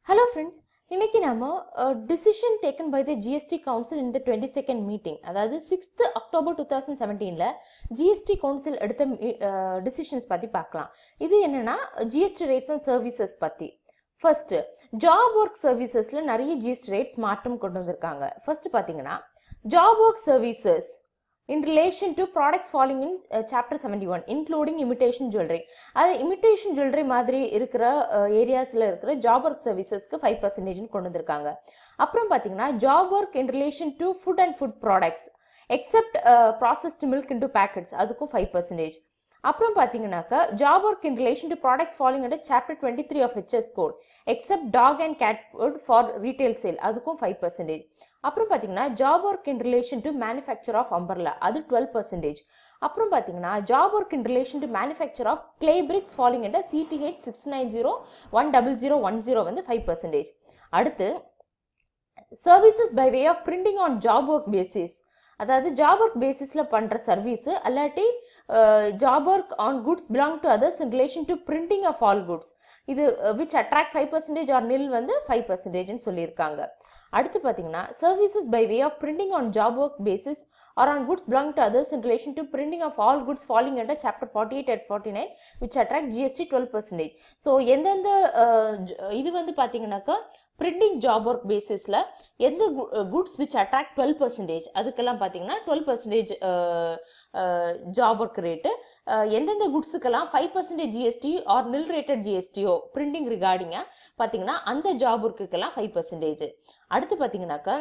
Hello friends இன்னைக்கு நம்ம decision taken by the GST council இந்த டுவெண்ட்டி செகண்ட் மீட்டிங் அதாவது சிக்ஸ்த் அக்டோபர் டூ தௌசண்ட் செவன்டீனில் ஜிஎஸ்டி கவுன்சில் எடுத்த டிசிஷன்ஸ் பற்றி பார்க்கலாம் இது என்னன்னா ஜிஎஸ்டி ரேட்ஸ் அண்ட் சர்வீசஸ் பற்றி ஃபர்ஸ்ட் ஜாப் ஒர்க் சர்வீசஸில் நிறைய ஜிஎஸ்டி ரேட்ஸ் மாற்றம் கொண்டு வந்திருக்காங்க ஃபர்ஸ்ட் பார்த்தீங்கன்னா job work services in relation to products following in chapter seventy one including imitation jewellery அது இமிடேஷன் ஜுவல்லரி மாதிரி இருக்கிற ஏரியாஸில் இருக்கிற ஜாப் ஒர்க் சர்வீசஸ்க்கு ஃபைவ் பர்சன்டேஜ்னு கொண்டு வந்திருக்காங்க அப்புறம் பார்த்தீங்கன்னா job work in relation to food and food products except processed milk into packets அதுக்கும் ஃபைவ் பர்சன்டேஜ் அப்புறம் பார்த்தீங்கன்னாக்கா job work in relation to products following under chapter twenty three of HS code except dog and cat food for retail sale அதுக்கும் five percentage அப்புறம் பார்த்தீங்கன்னா job work in relation to manufacture of umbrella அது twelve percentage அப்புறம் பார்த்தீங்கன்னா job work in relation to manufacture of clay bricks following under CTH six nine zero one double zero one zero வந்து five percentage அடுத்து services by way of printing on job work basis அதாவது job work பேசிஸில் பண்ணுற service அல்லாட்டி job work on goods belong to others in relation to printing of all goods இது which attract five percentage or nil வந்து five பர்சன்டேஜ்னு சொல்லியிருக்காங்க அடுத்து பார்த்தீங்கன்னா services by way of printing on job work basis or on goods belong to others in relation to printing of all goods falling under chapter forty eight at forty nine which attract GST twelve percentage so எந்தெந்த இது வந்து பார்த்தீங்கன்னாக்கா printing job work பேசிஸில் எந்த goods which attract twelve percentage அதுக்கெல்லாம் பார்த்தீங்கன்னா twelve percentage job work rate எந்தெந்த குட்ஸுக்கெல்லாம் five percentage GST or nil rated ஜிஎஸ்டியோ பிரிண்டிங் ரிகார்டிங்காக பார்த்தீங்கன்னா அந்த ஜாப் ஒர்க்குக்கெல்லாம் ஃபைவ் பர்சன்டேஜ் அடுத்து பார்த்தீங்கன்னாக்கா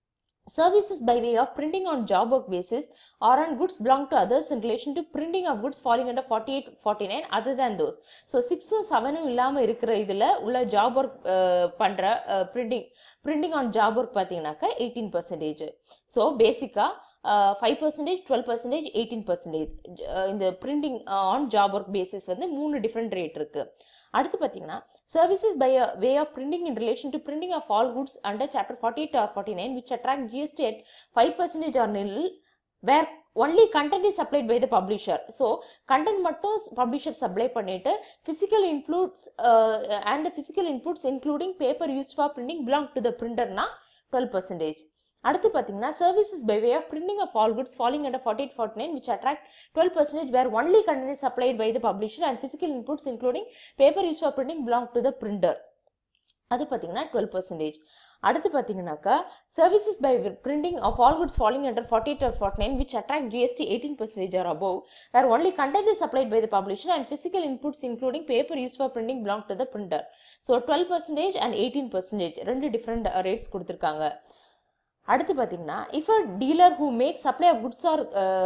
services by way of printing on job work basis or on goods belong to others in relation to printing of goods falling under 48 49 other than those so சிக்ஸும் செவனும் இல்லாமல் இருக்கிற இதில் உள்ள ஜாப் ஒர்க் பண்ணுற printing printing on job work பார்த்தீங்கன்னாக்கா eighteen percentage so பேசிக்காக five percentage twelve percentage eighteen percentage இந்த printing on job work basis வந்து மூணு டிஃப்ரெண்ட் ரேட் இருக்குது அடுத்து பார்த்தீங்கன்னா services by a way of printing in relation to printing of all goods under chapter forty eight or forty nine which attract GST at five percentage or நில் where only content is supplied by the publisher so content மட்டும் publisher supply பண்ணிட்டு physical includes and the physical inputs including paper used for printing belong to the பிரிண்டர்னா twelve percentage அடுத்து பார்த்தீங்கன்னா services by way of printing of all goods falling under forty eight forty nine which attract twelve percentage where only content is supplied by the publisher and physical inputs including paper use for printing belong to the printer அது பார்த்தீங்கன்னா twelve percentage அடுத்து பார்த்தீங்கன்னாக்கா services by printing of all goods falling under forty eight or forty nine which attract GST eighteen percentage or above where only content is supplied by the publisher and physical inputs including paper use for printing belong to the printer so twelve percentage and eighteen percentage ரெண்டு different rates கொடுத்துருக்காங்க அடுத்து பார்த்தீங்கன்னா if a dealer who make supply of goods or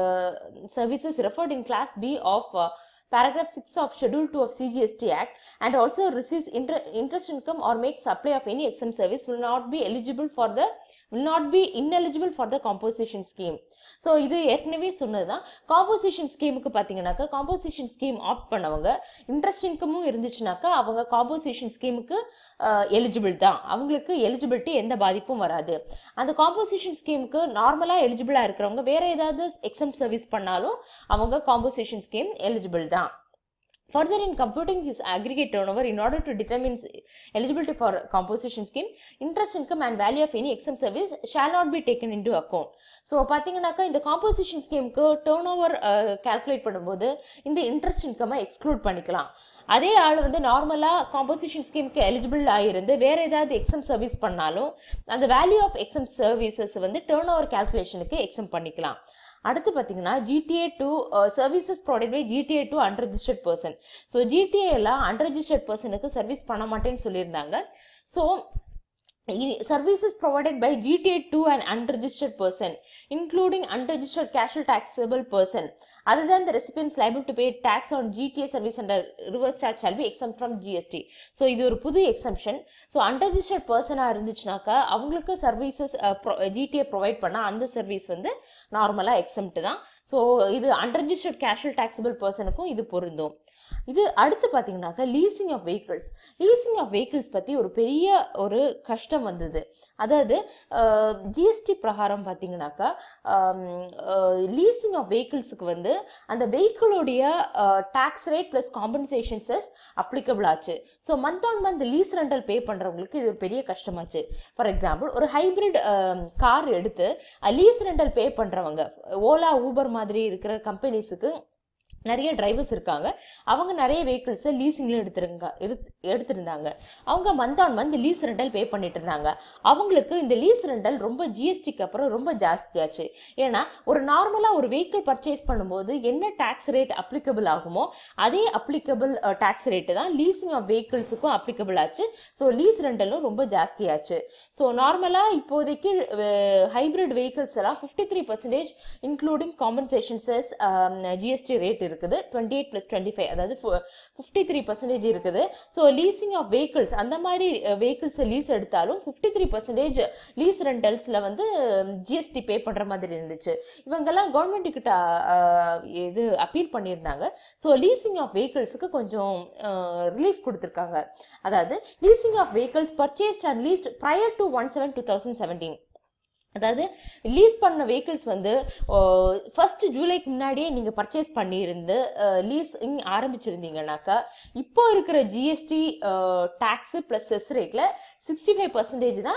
services referred in class B of paragraph 6 of schedule 2 of cgst act and also receives inter interest income or makes supply of any exempt service will not be eligible for the will not be ineligible for the composition scheme so இது ஏற்கனவே சொன்னது தான் composition ஸ்கீமுக்கு பார்த்தீங்கன்னாக்கா composition scheme opt பண்ணவங்க interest இன்கமும் இருந்துச்சுனாக்கா அவங்க காம்போசிஷன் ஸ்கீமுக்கு எலிஜிபிள் தான் அவங்களுக்கு எலிஜிபிலிட்டி எந்த பாதிப்பும் வராது அந்த காம்போசிஷன் ஸ்கீமுக்கு நார்மலாக எலிஜிபிளாக இருக்கிறவங்க வேற ஏதாவது எக்ஸாம் சர்வீஸ் பண்ணாலும் அவங்க காம்போசிஷன் ஸ்கீம் எலிஜிபிள் தான் Further, in computing his aggregate turnover, in order to determine eligibility for composition scheme, interest income and value of any exempt service shall not be taken into account. So பார்த்தீங்கன்னாக்கா இந்த composition ஸ்கீமுக்கு turnover calculate பண்ணும்போது இந்த interest இன்கம்மை exclude பண்ணிக்கலாம் அதே ஆள் வந்து நார்மலாக காம்போசிஷன் ஸ்கீமுக்கு எலிஜிபிள் ஆகிருந்து வேற ஏதாவது எக்ஸம் சர்வீஸ் பண்ணாலும் அந்த வேல்யூ ஆஃப் எக்ஸம் சர்வீசஸ் வந்து டேர்ன் ஓவர் கேல்குலேஷனுக்கு எக்ஸம் பண்ணிக்கலாம் அடுத்து பார்த்தீங்கன்னா GTA to services provide by GTA to unregistered person so GTA எல்லாம் அன்ரெஜிஸ்டர்ட் பர்சனுக்கு சர்வீஸ் பண்ண மாட்டேன்னு சொல்லியிருந்தாங்க so services provided by GTA to an unregistered person, including unregistered casual taxable person, other than the recipients liable to pay tax on GTA service under reverse tax shall be exempt from GST. So இது ஒரு புது exemption so unregistered பர்சனாக இருந்துச்சுனாக்கா அவங்களுக்கு services GTA provide பண்ணால் அந்த service வந்து நார்மலாக exempt தான் ஸோ இது அன்ரெஜிஸ்டர்ட் கேஷுவல் டாக்ஸபிள் பர்சனுக்கும் இது பொருந்தும் இது அடுத்து பார்த்தீங்கன்னாக்கா leasing of vehicles leasing of vehicles பற்றி ஒரு பெரிய ஒரு கஷ்டம் வந்தது அதாவது ஜிஎஸ்டி பிரகாரம் பார்த்தீங்கன்னாக்கா லீசிங் ஆஃப் வெஹிக்கிள்ஸுக்கு வந்து அந்த வெஹிக்கிளோடைய tax rate plus compensation cess applicable ஆச்சு so month on month lease rental pay பண்ணுறவங்களுக்கு இது ஒரு பெரிய கஷ்டமாச்சு ஃபார் எக்ஸாம்பிள் ஒரு ஹைப்ரிட் கார் எடுத்து லீஸ் ரெண்டல் பே பண்ணுறவங்க ஓலா ஊபர் மாதிரி இருக்கிற கம்பெனிஸுக்கு நிறைய டிரைவர்ஸ் இருக்காங்க அவங்க நிறைய வெஹிக்கிள்ஸை லீசிங்கில் எடுத்துருங்க எடுத் எடுத்திருந்தாங்க அவங்க month on month lease rental pay பண்ணிட்டு இருந்தாங்க அவங்களுக்கு இந்த லீஸ் ரெண்டல் ரொம்ப ஜிஎஸ்டிக்கு அப்புறம் ரொம்ப ஜாஸ்தியாச்சு ஏன்னா ஒரு நார்மலாக ஒரு வெஹிக்கிள் பர்ச்சேஸ் பண்ணும்போது என்ன டேக்ஸ் ரேட் அப்ளிகபிள் ஆகுமோ அதே அப்ளிகபிள் டேக்ஸ் ரேட்டு தான் லீசிங் ஆஃப் வெஹிக்கிள்ஸுக்கும் அப்ளிகபிள் ஆச்சு ஸோ லீஸ் ரெண்டலும் ரொம்ப ஜாஸ்தியாச்சு ஸோ நார்மலாக இப்போதைக்கு ஹைப்ரிட் வெஹிக்கிள்ஸ் எல்லாம் fifty three percentage including compensation cess GST rate இருக்குது twenty eight plus twenty five அதாவது ஃபிஃப்டி த்ரீ பர்சன்டேஜ் இருக்குது ஸோ லீசிங் ஆஃப் வெஹிக்கிள்ஸ் அந்த மாதிரி வெஹிக்கிள்ஸை லீஸ் எடுத்தாலும் ஃபிஃப்டி த்ரீ பர்சன்டேஜ் லீஸ் ரெண்டல்ஸில் வந்து ஜிஎஸ்டி பே பண்ணுற மாதிரி இருந்துச்சு இவங்கெல்லாம் கவர்மெண்ட் கிட்ட அஹ், இது அப்பீல் பண்ணியிருந்தாங்க ஸோ லீசிங் ஆஃப் வெஹிக்கிள்ஸுக்கு கொஞ்சம் ரிலீஃப் கொடுத்துருக்காங்க அதாவது leasing of vehicles purchased and leased prior to one seven two thousand seventeen அதாவது லீஸ் பண்ண வெஹிக்கிள்ஸ் வந்து ஃபர்ஸ்ட் ஜூலைக்கு முன்னாடியே நீங்கள் பர்ச்சேஸ் பண்ணியிருந்து லீஸ் ஆரம்பிச்சிருந்தீங்கன்னாக்கா இப்போ இருக்கிற ஜிஎஸ்டி டேக்ஸு ப்ளஸ் செஸ் ரேட்டில் சிக்ஸ்டி ஃபைவ் பர்சன்டேஜ் தான்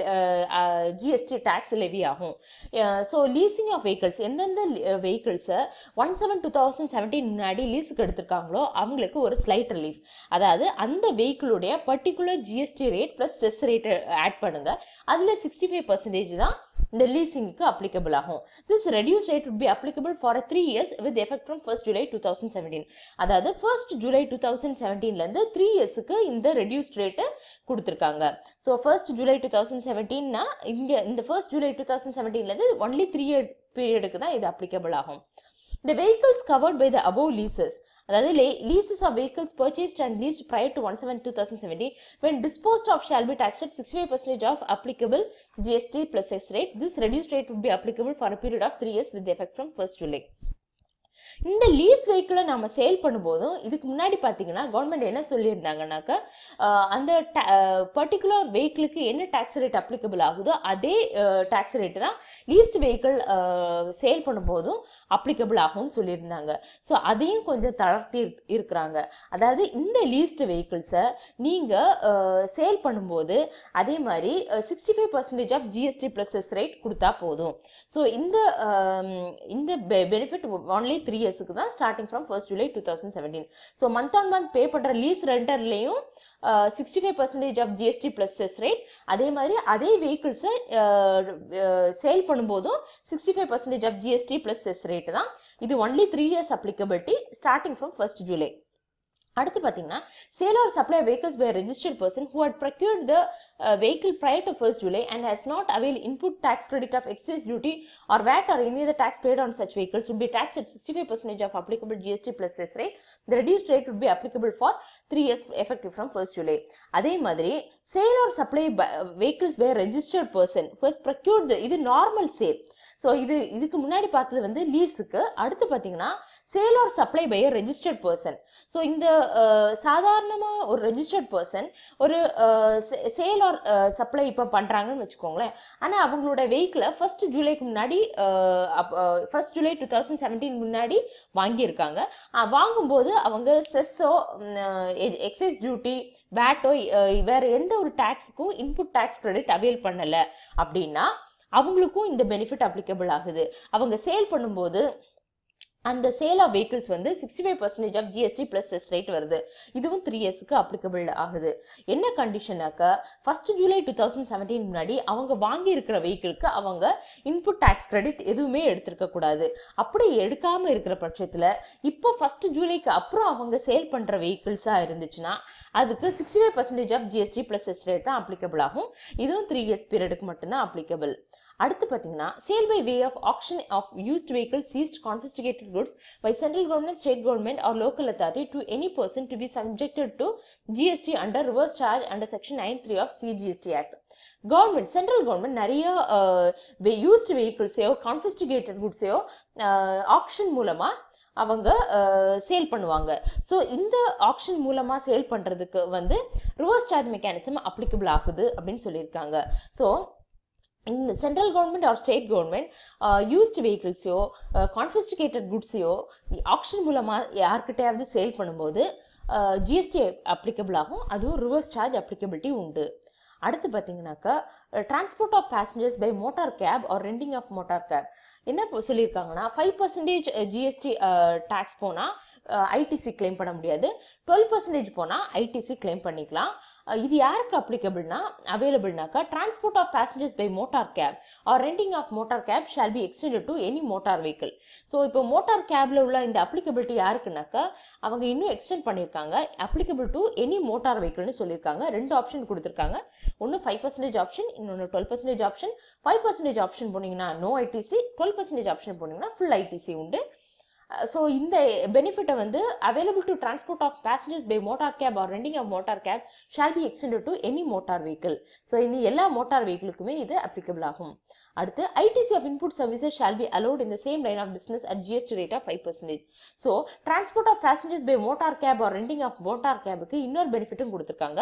ஜிஎஸ்டி டேக்ஸ் லெவி ஆகும் ஸோ லீசிங் ஆஃப் வெஹிக்கிள்ஸ் எந்தெந்த வெஹிக்கிள்ஸை one seven two thousand seventeen முன்னாடி லீஸுக்கு எடுத்திருக்காங்களோ அவங்களுக்கு ஒரு ஸ்லைட் ரிலீஃப் அதாவது அந்த வெஹிக்கிளுடைய particular GST rate plus cess rate add பண்ணுங்க அதில் சிக்ஸ்டி ஃபைவ் பர்சன்டேஜ் தான் இந்த லீசிங்க்கு அப்ளிகபிள் ஆகும் this reduce rate would be applicable for a three years with effect from first July two thousand seventeen அதாவது ஃபர்ஸ்ட் ஜூலை டூ தௌசண்ட் செவன்டீன்லேருந்து three இயர்ஸுக்கு இந்த ரெடியூஸ்ட் ரேட்டு கொடுத்துருக்காங்க so first July two thousand செவன்டீன்னா இங்கே இந்த first July two thousand செவன்டீன்லேருந்து only three year பீரியடுக்கு தான் இது அப்ளிகபிள் ஆகும் The vehicles covered by the above leases அதாவது leases of vehicles purchased and leased prior to 17 2017 when disposed of shall be taxed at 65% of applicable GST plus X rate. This reduced rate would be applicable for a period of 3 years with effect from 1st July. இந்த lease வெஹிக்கிளை நம்ம sale பண்ணும்போதும் இதுக்கு முன்னாடி பார்த்தீங்கன்னா government என்ன சொல்லியிருந்தாங்கன்னாக்கா ஆஹ் அந்த particular வெஹிக்கிளுக்கு என்ன டேக்ஸ் ரேட் அப்ளிகபிள் ஆகுதோ அதே டேக்ஸ் ரேட்டு தான் லீஸ்ட் வெஹிக்கிள் சேல் பண்ணும்போதும் அப்ளிகபிள் ஆகும்னு சொல்லியிருந்தாங்க ஸோ அதையும் கொஞ்சம் தளர்த்தி இருக்- இருக்கிறாங்க அதாவது இந்த லீஸ்ட் வெஹிக்கிள்ஸை நீங்கள் சேல் பண்ணும்போது அதே மாதிரி sixty five percentage of GST plus cess rate கொடுத்தா போதும் ஸோ இந்த ஆம், இந்த பெனிஃபிட் ஒன்லி த்ரீ இயர்ஸுக்கு தான் starting from first July two thousand seventeen so month on month pay பண்ணுற லீஸ் ரெண்டர்லேயும் sixty five percentage of GST plus cess rate அதே மாதிரி அதே வெஹிக்கிள்ஸை சேல் பண்ணும்போதும் sixty five percentage of GST plus cess rate தான் இது only three years applicability starting from first July அடுத்து பார்த்தீங்கன்னா sale or supply vehicles by a registered person who had procured the uh, vehicle prior to 1st July and has not availed input tax credit of excess duty or VAT or any other tax paid on such vehicles would be taxed at 65% of applicable GST plus cess rate. The reduced rate would be applicable for 3 years effective from 1st July. அதே மாதிரி sale or supply vehicles by a registered person who has procured the இது normal sale so இது இதுக்கு முன்னாடி பார்த்தது வந்து லீஸுக்கு அடுத்து பார்த்தீங்கன்னா sale or supply by a registered person so இந்த சாதாரணமாக ஒரு ரெஜிஸ்டர்ட் பர்சன் ஒரு சேல் ஆர் சப்ளை இப்போ பண்ணுறாங்கன்னு வச்சுக்கோங்களேன் ஆனால் அவங்களோட வெஹிக்கிளை ஃபர்ஸ்ட் ஜூலைக்கு முன்னாடி first July two thousand seventeen முன்னாடி வாங்கியிருக்காங்க அஹ் வாங்கும்போது அவங்க செஸ்ஸோ எக்ஸைஸ் டியூட்டி வேட்டோ வேற எந்த ஒரு டேக்ஸுக்கும் இன்புட் டேக்ஸ் கிரெடிட் அவைல் பண்ணலை அப்படின்னா அவங்களுக்கும் இந்த பெனிஃபிட் அப்ளிகபிள் ஆகுது அவங்க சேல் பண்ணும்போது அந்த சேல் ஆஃப் vehicles வந்து sixty five percentage of GST plus cess rate வருது இதுவும் த்ரீ இயர்ஸ்க்கு அப்ளிகபிள் ஆகுது என்ன கண்டிஷனாக்கா first July two thousand seventeen முன்னாடி அவங்க வாங்கி இருக்கிற வெஹிக்கிளுக்கு அவங்க இன்புட் டேக்ஸ் கிரெடிட் எதுவுமே எடுத்திருக்க கூடாது அப்படி எடுக்காம இருக்கிற பட்சத்தில் இப்போ ஃபர்ஸ்ட் ஜூலைக்கு அப்புறம் அவங்க சேல் பண்ணுற வெஹிக்கிள்ஸாக இருந்துச்சுன்னா அதுக்கு sixty five percentage of GST plus cess rate தான் அப்ளிகபிள் ஆகும் இதுவும் த்ரீ இயர்ஸ் பீரியடுக்கு மட்டும்தான் அப்ளிகபிள் அடுத்து பார்த்தீங்கன்னா sale by way of auction of used vehicle seized confiscated goods by central government state government or local authority to any person to be subjected to GST under reverse charge under section nine three of CGST act government central government நிறைய used வெஹிக்கிள்ஸையோ confiscated குட்ஸையோ auction மூலமாக அவங்க sale பண்ணுவாங்க so இந்த action மூலமாக sale பண்ணுறதுக்கு வந்து ரிவர்ஸ் சார்ஜ் மெக்கானிசம் அப்ளிகபிள் ஆகுது அப்படின்னு சொல்லியிருக்காங்க ஸோ இந்த central government or state government used வெஹிக்கிள்ஸையோ கான்ஃபிஸ்டிகேட்டட் குட்ஸையோ ஆக்ஷன் மூலமாக யார்கிட்டயாவது சேல் பண்ணும்போது ஜிஎஸ்டி அப்ளிகபிள் ஆகும் அதுவும் ரிவர்ஸ் சார்ஜ் அப்ளிகபிலிட்டி உண்டு அடுத்து பார்த்தீங்கன்னாக்கா transport of passengers by motor cab or renting of motor cab என்ன இப்போ சொல்லியிருக்காங்கன்னா ஃபைவ் பர்சன்டேஜ் ஜிஎஸ்டி டேக்ஸ் போனால் ஐடிசி கிளைம் பண்ண முடியாது டுவெல் பர்சன்டேஜ் போனால் ஐடிசி கிளைம் பண்ணிக்கலாம் அஹ் இது யாருக்கு அப்ளிகபிள்னா அவைலபிள்னாக்கா transport of passengers by motor cab or renting of motor cab shall be extended to any motor vehicle so இப்போ மோட்டார் கேப்ல உள்ள இந்த அப்ளிகபிலிட்டி யாருக்குனாக்கா அவங்க இன்னும் எக்ஸ்டெண்ட் பண்ணியிருக்காங்க அப்ளிகபிள் டு எனி மோட்டார் வெஹிக்கிள்னு சொல்லியிருக்காங்க ரெண்டு ஆப்ஷன் கொடுத்துருக்காங்க ஒன்று ஃபைவ் பர்சன்டேஜ் ஆப்ஷன் இன்னொன்று twelve percentage option five percentage option போனீங்கன்னா no ITC twelve percentage option போனீங்கன்னா ஃபுல் ஐடிசி உண்டு ஸோ இந்த பெனிஃபிட்டை வந்து available to transport of passengers by motor cab or renting of motor cab shall be extended to any motor vehicle so இனி எல்லா motor வெஹிக்கிளுக்குமே இது அப்ளிகபிள் ஆகும் அடுத்து ITC of input services shall be allowed in the same line of business at GST rate of five percentage so transport of passengers by motor cab or renting of motor கேபுக்கு இன்னொரு பெனிஃபிட்டும் கொடுத்துருக்காங்க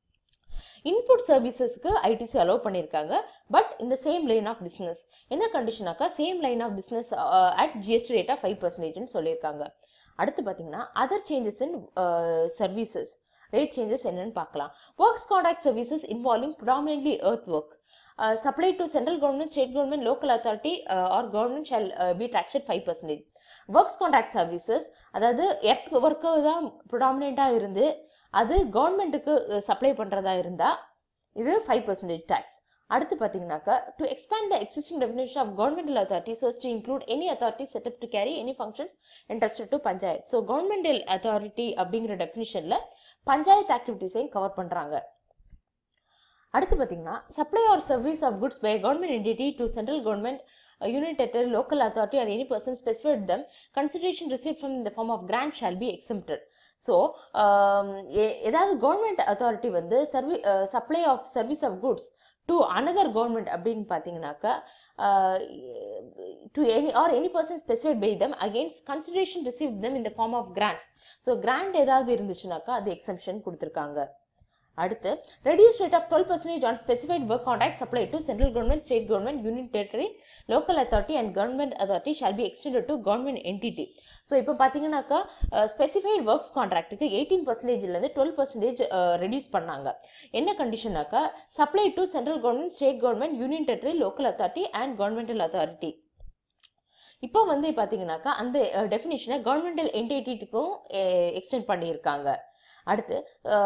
input சர்வீசஸ்க்கு ITC allow பண்ணியிருக்காங்க but இந்த same line of business என்ன கண்டிஷனாக்கா same line of business at GST rate of five பர்சன்டேஜ்னு சொல்லியிருக்காங்க அடுத்து பார்த்தீங்கன்னா other changes in services rate changes என்னன்னு பார்க்கலாம் works contract services involving predominantly earth work supply to central government state government local authority or government shall be taxed five percentage works contract services அதாவது earth work தான் ப்ரிடாமினெண்ட்டாக இருந்து அது கவர்மெண்ட்டுக்கு supply பண்ணுறதா இருந்தால் இது ஃபைவ் பர்சன்டேஜ் டேக்ஸ் அடுத்து பார்த்தீங்கன்னாக்கா to expand the existing definition of governmental authority so as to include any authority set up to carry any functions entrusted to panchayat so governmental authority அப்படிங்கிற டெஃபினிஷனில் பஞ்சாயத்து ஆக்டிவிட்டீஸையும் கவர் பண்ணுறாங்க அடுத்து பார்த்தீங்கன்னா supply or service of goods by government entity to central government unit at a local authority or any person specified them consideration received from in the form of grant shall be exempted so ஏதாவது government authority வந்து சர்வீ supply of service of goods to another government அப்படின்னு பார்த்தீங்கன்னாக்கா to any or any person specified by them against consideration receive them இந்த form of grants so grant ஏதாவது இருந்துச்சுனாக்கா அது exemption கொடுத்துருக்காங்க அடுத்து reduce rate of twelve percentage on specified work contract supply to central government state government union territory local authority and government authority shall be extended to government entity so இப்போ பார்த்தீங்கன்னாக்கா specified works கான்ட்ராக்ட்டுக்கு eighteen பர்சன்டேஜ்லேருந்து twelve percentage reduce பண்ணாங்க என்ன கண்டிஷனாக்கா supply to central government state government union territory local authority and governmental authority இப்போ வந்து பார்த்தீங்கன்னாக்கா அந்த டெஃபினேஷனை கவர்மெண்டல் என்டிட்டிக்கும் எக்ஸ்டெண்ட் பண்ணியிருக்காங்க அடுத்து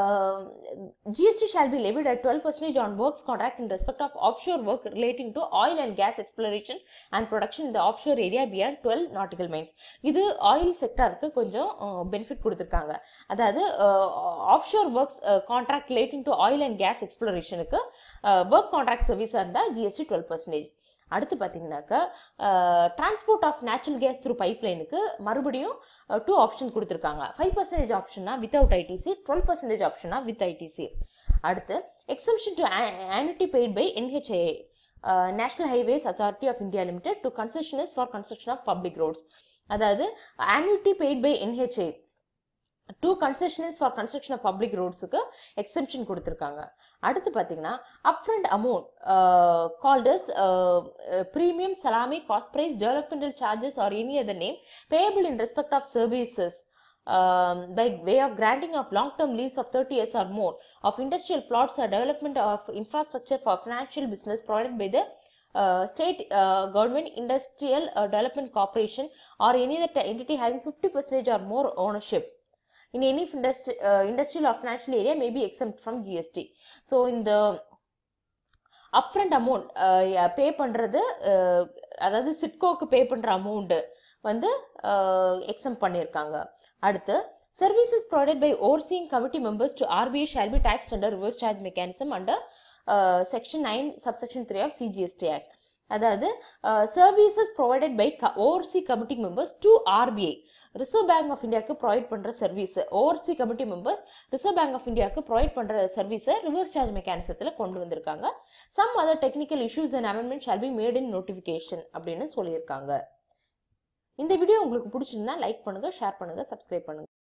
GST shall be levied at twelve percentage on works contract in respect of offshore work relating to oil and gas exploration and production இந்த offshore area beyond twelve nautical miles இது oil செக்டாருக்கு கொஞ்சம் benefit கொடுத்துருக்காங்க அதாவது offshore works contract relating to oil and gas எக்ஸ்ப்ளரேஷனுக்கு work contract சர்வீஸாக இருந்தால் GST twelve percentage அடுத்து பார்த்தீங்கன்னாக்கா transport of natural gas through pipe லைனுக்கு மறுபடியும் டூ ஆப்ஷன் கொடுத்துருக்காங்க ஃபைவ் பர்சன்டேஜ் ஆப்ஷனா வித்தவுட் ஐடிசி டுவெல் பர்சன்டேஜ் ஆப்ஷனா வித் ஐடிசி அடுத்து exemption to annuity paid by NHA national highways authority of India limited to concessionaires for construction of public roads அதாவது annuity paid by NHA to concessionaires for construction of public ரோட்ஸுக்கு exemption கொடுத்துருக்காங்க அடுத்து பார்த்தீங்கன்னா upfront amount called as premium salami cost price developmental charges or any other name payable in respect of services by way of granting of long-term lease of 30 years or more of industrial plots or development of infrastructure for financial business provided by the uh, state uh, government industrial uh, development corporation or any other entity having 50% or more ownership in any industri uh, industrial or financial area may be exempt from GST. So in the upfront amount pay பண்ணுறது அதாவது சிட்கோக்கு பே பண்ணுற amount வந்து exempt பண்ணியிருக்காங்க அடுத்து services provided by overseeing committee members to RBI shall be tax under reverse charge mechanism under section nine subsection three of CGST act அதாவது services provided by oversee committee members to RBI reserve bank of இந்தியாவுக்கு provide பண்ணுற service oversee committee members reserve bank of இந்தியாவுக்கு provide பண்ணுற சர்வீஸை reverse charge மெக்கானிசத்தில் கொண்டு வந்திருக்காங்க some other technical issues and amendment shall be made in notification அப்படின்னு சொல்லியிருக்காங்க இந்த வீடியோ உங்களுக்கு பிடிச்சிருந்தா லைக் பண்ணுங்கள் ஷேர் பண்ணுங்கள் சப்ஸ்கிரைப் பண்ணுங்கள்